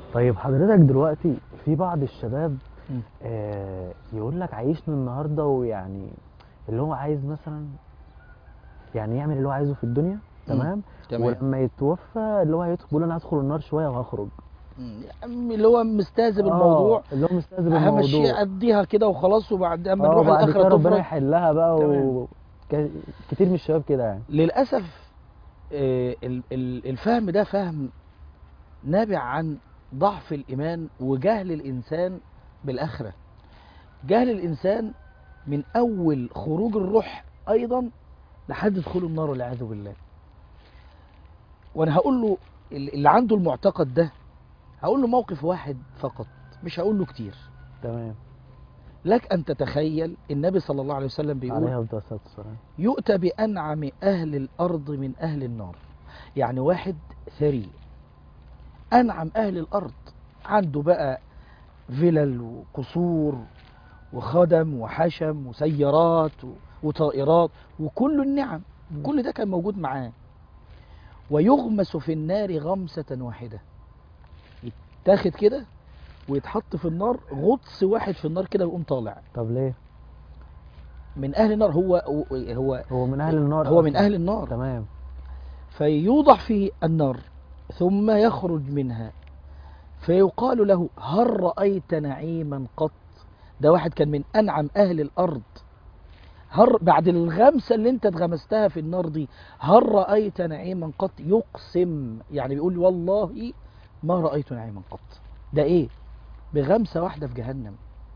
طيب حضرتك دلوقتي في بعض الشباب مم. آه يقول لك عيشني النهارده ويعني اللي هو عايز مثلا يعني يعمل اللي هو عايزه في الدنيا تمام تمام ولما يتوفى اللي هو هيدخل بيقول انا هدخل النار شويه وهخرج مم. يا عم اللي هو مستهزئ آه، بالموضوع اللي هو مستهزئ همشي بالموضوع اديها كده وخلاص وبعد اما اه نروح بعد كده الاخره ربنا تفرج يحلها بقى تمام. و... ك- كتير من الشباب كده يعني للاسف آه، ال- ال- الفهم ده فهم نابع عن ضعف الايمان وجهل الانسان بالاخره جهل الانسان من اول خروج الروح ايضا لحد دخول النار والعياذ بالله وانا هقول له اللي عنده المعتقد ده هقول له موقف واحد فقط مش هقول له كتير تمام لك ان تتخيل النبي صلى الله عليه وسلم عليه بيقول افضل الصلاه والسلام يؤتى بانعم اهل الارض من اهل النار يعني واحد ثري انعم اهل الارض عنده بقى فلل وقصور وخدم وحشم وسيارات و- وطائرات وكل النعم مم. كل ده كان موجود معاه ويغمس في النار غمسة واحدة يتاخد كده ويتحط في النار غطس واحد في النار كده ويقوم طالع طب ليه من اهل النار هو هو هو من اهل النار هو من أصلاً. اهل النار تمام فيوضع في النار ثم يخرج منها فيقال له هل رأيت نعيما قط ده واحد كان من أنعم أهل الأرض هل بعد الغمسة اللي انت اتغمستها في النار دي هل رأيت نعيما قط يقسم يعني بيقول والله ما رأيت نعيما قط ده ايه بغمسة واحدة في جهنم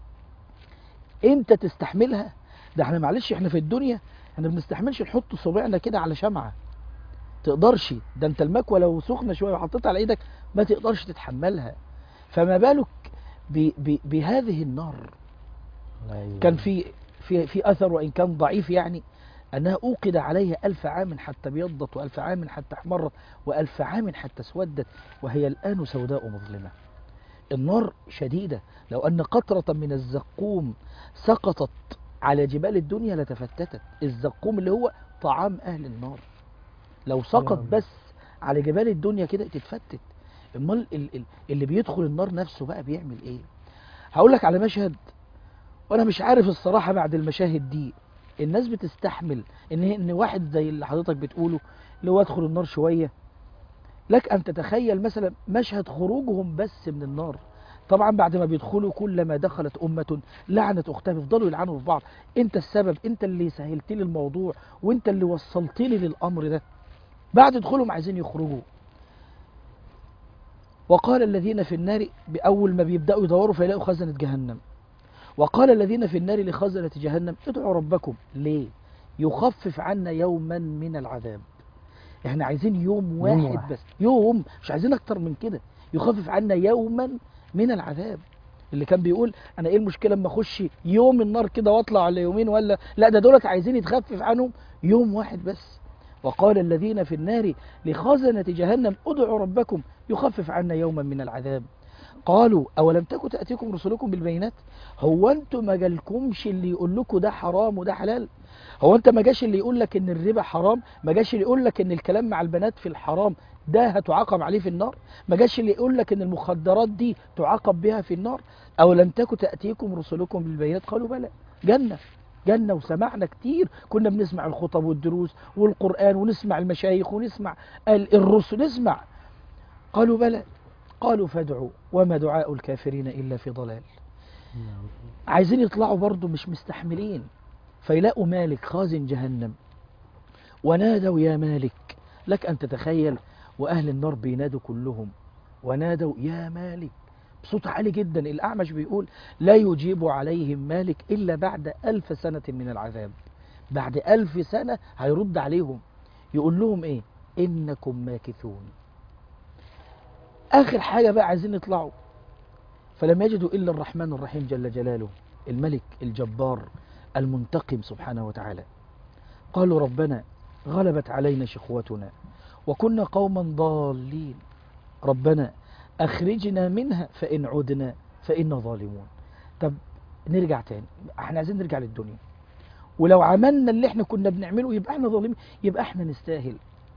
انت تستحملها ده احنا معلش احنا في الدنيا احنا ما بنستحملش نحط صبعنا كده على شمعة تقدرش ده انت المكوى لو سخنه شويه وحطيتها على ايدك ما تقدرش تتحملها فما بالك ب ب بهذه النار أيوة. كان في في في اثر وان كان ضعيف يعني انها اوقد عليها الف عام حتى ابيضت والف عام حتى احمرت والف عام حتى اسودت وهي الان سوداء مظلمه النار شديده لو ان قطره من الزقوم سقطت على جبال الدنيا لتفتتت الزقوم اللي هو طعام اهل النار لو سقط الله. بس على جبال الدنيا كده تتفتت امال ال- ال- اللي بيدخل النار نفسه بقى بيعمل ايه هقول لك على مشهد وانا مش عارف الصراحه بعد المشاهد دي الناس بتستحمل ان ان واحد زي اللي حضرتك بتقوله اللي هو ادخل النار شويه لك ان تتخيل مثلا مشهد خروجهم بس من النار طبعا بعد ما بيدخلوا كلما دخلت امه لعنت اختها بيفضلوا يلعنوا في بعض انت السبب انت اللي سهلت لي الموضوع وانت اللي وصلت لي للامر ده بعد دخولهم عايزين يخرجوا وقال الذين في النار بأول ما بيبدأوا يدوروا فيلاقوا خزنة جهنم وقال الذين في النار لخزنة جهنم ادعوا ربكم ليه يخفف عنا يوما من العذاب احنا عايزين يوم واحد, يوم واحد واحد. بس يوم مش عايزين اكتر من كده يخفف عنا يوما من العذاب اللي كان بيقول انا ايه المشكله اما اخش يوم النار كده واطلع على يومين ولا لا ده دولت عايزين يتخفف عنهم يوم واحد بس وقال الذين في النار لخزنة جهنم ادعوا ربكم يخفف عنا يوما من العذاب قالوا أولم تكن تأتيكم رسلكم بالبينات هو انتوا ما جالكمش اللي يقول لكم ده حرام وده حلال هو انت ما جاش اللي يقول لك ان الربا حرام ما جاش اللي يقول لك ان الكلام مع البنات في الحرام ده هتعاقب عليه في النار ما جاش اللي يقول لك ان المخدرات دي تعاقب بها في النار او لم تكن تأتيكم رسلكم بالبينات قالوا بلى جنة جنة وسمعنا كتير كنا بنسمع الخطب والدروس والقرآن ونسمع المشايخ ونسمع ال- الرسل نسمع قالوا بلى قالوا فادعوا وما دعاء الكافرين إلا في ضلال عايزين يطلعوا برضو مش مستحملين فيلاقوا مالك خازن جهنم ونادوا يا مالك لك أن تتخيل وأهل النار بينادوا كلهم ونادوا يا مالك بصوت عالي جدا الأعمش بيقول لا يجيب عليهم مالك إلا بعد ألف سنة من العذاب بعد ألف سنة هيرد عليهم يقول لهم إيه إنكم ماكثون آخر حاجة بقى عايزين يطلعوا فلم يجدوا إلا الرحمن الرحيم جل جلاله الملك الجبار المنتقم سبحانه وتعالى قالوا ربنا غلبت علينا شقوتنا وكنا قوما ضالين ربنا أخرجنا منها فإن عدنا فإنا ظالمون طب نرجع تاني احنا عايزين نرجع للدنيا ولو عملنا اللي احنا كنا بنعمله يبقى احنا ظالمين يبقى احنا نستاهل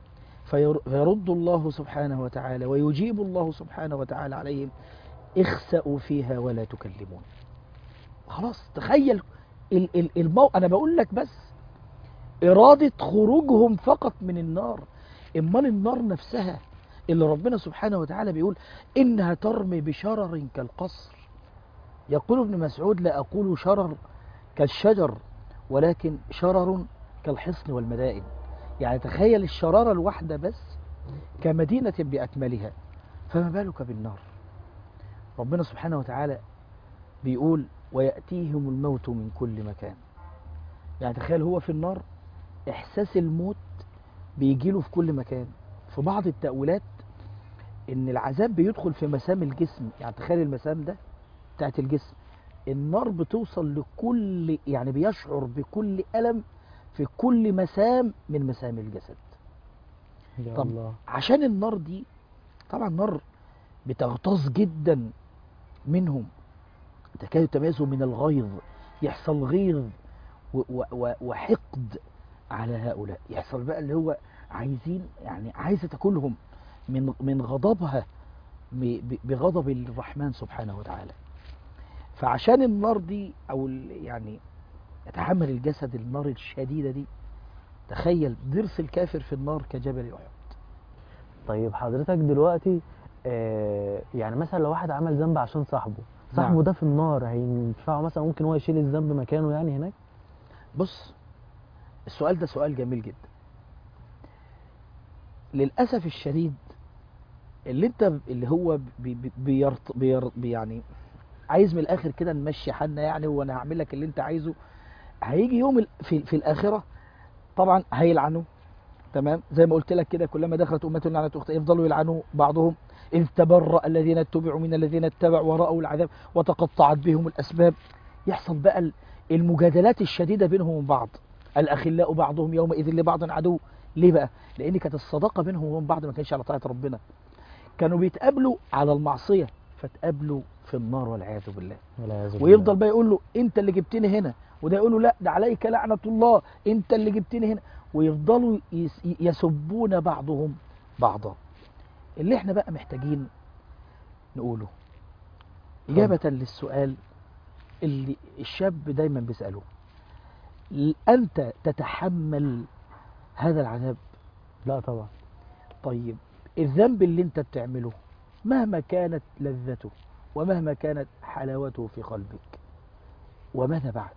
فير- فيرد الله سبحانه وتعالى ويجيب الله سبحانه وتعالى عليهم اخسأوا فيها ولا تكلمون خلاص تخيل ال- ال- المو... انا بقول لك بس إرادة خروجهم فقط من النار امال النار نفسها اللي ربنا سبحانه وتعالى بيقول إنها ترمي بشرر كالقصر يقول ابن مسعود لا أقول شرر كالشجر ولكن شرر كالحصن والمدائن يعني تخيل الشرارة الواحدة بس كمدينة بأكملها فما بالك بالنار ربنا سبحانه وتعالى بيقول ويأتيهم الموت من كل مكان يعني تخيل هو في النار إحساس الموت بيجيله في كل مكان في بعض التأويلات إن العذاب بيدخل في مسام الجسم يعني تخيل المسام ده بتاعت الجسم النار بتوصل لكل يعني بيشعر بكل ألم في كل مسام من مسام الجسد يا طب الله عشان النار دي طبعا النار بتغتاظ جدا منهم تكاد تميزهم من الغيظ يحصل غيظ و- و- و- وحقد على هؤلاء يحصل بقى اللي هو عايزين يعني عايزه تاكلهم من من غضبها ب- ب- بغضب الرحمن سبحانه وتعالى فعشان النار دي او ال- يعني يتحمل الجسد النار الشديده دي تخيل ضرس الكافر في النار كجبل احد طيب حضرتك دلوقتي آه يعني مثلا لو واحد عمل ذنب عشان صاحبه صاحبه نعم. ده في النار هينفعه مثلا ممكن هو يشيل الذنب مكانه يعني هناك بص السؤال ده سؤال جميل جدا للأسف الشديد اللي انت اللي هو بي بي بيرط بير بي يعني عايز من الآخر كده نمشي حالنا يعني وانا هعمل لك اللي انت عايزه هيجي يوم ال- في, في الآخرة طبعا هيلعنوا تمام زي ما قلت لك كده كلما دخلت أمة لعنت أختها يفضلوا يلعنوا بعضهم إذ تبرأ الذين اتبعوا من الذين اتبعوا ورأوا العذاب وتقطعت بهم الأسباب يحصل بقى ال- المجادلات الشديدة بينهم وبين بعض الأخلاء بعضهم يومئذ لبعض عدو ليه بقى؟ لأن كانت الصداقة بينهم وبين بعض ما كانش على طاعة ربنا كانوا بيتقابلوا على المعصية فتقابلوا في النار والعياذ بالله والعياذ بالله. ويفضل بقى يقول له انت اللي جبتني هنا وده يقول له لا ده عليك لعنة الله انت اللي جبتني هنا ويفضلوا يس- يسبون بعضهم بعضا اللي احنا بقى محتاجين نقوله إجابة للسؤال اللي الشاب دايما بيسأله ل- أنت تتحمل هذا العذاب لا طبعا طيب الذنب اللي انت بتعمله مهما كانت لذته ومهما كانت حلاوته في قلبك وماذا بعد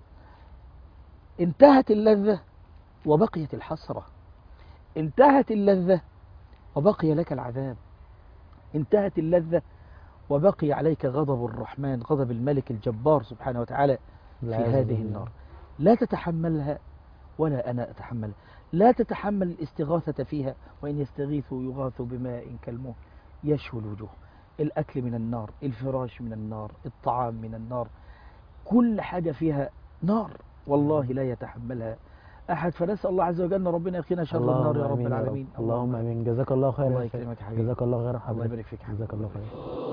انتهت اللذة وبقيت الحسرة انتهت اللذة وبقي لك العذاب انتهت اللذة وبقي عليك غضب الرحمن غضب الملك الجبار سبحانه وتعالى في والعياذ هذه بالله. النار لا تتحملها ولا أنا أتحملها لا تتحمل الاستغاثة فيها وإن يستغيثوا يغاثوا بماء كالمهل يشوي الوجوه الأكل من النار الفراش من النار الطعام من النار كل حاجة فيها نار والله لا يتحملها أحد فنسأل الله عز وجل أن ربنا يقينا شر النار يا اللهم رب آمين العالمين اللهم امين جزاك الله خيرا الله يا شيخ. يكرمك يا حبيبي جزاك الله خيرا الله حضرتك يبارك فيك يا حبيبي. جزاك الله خيرا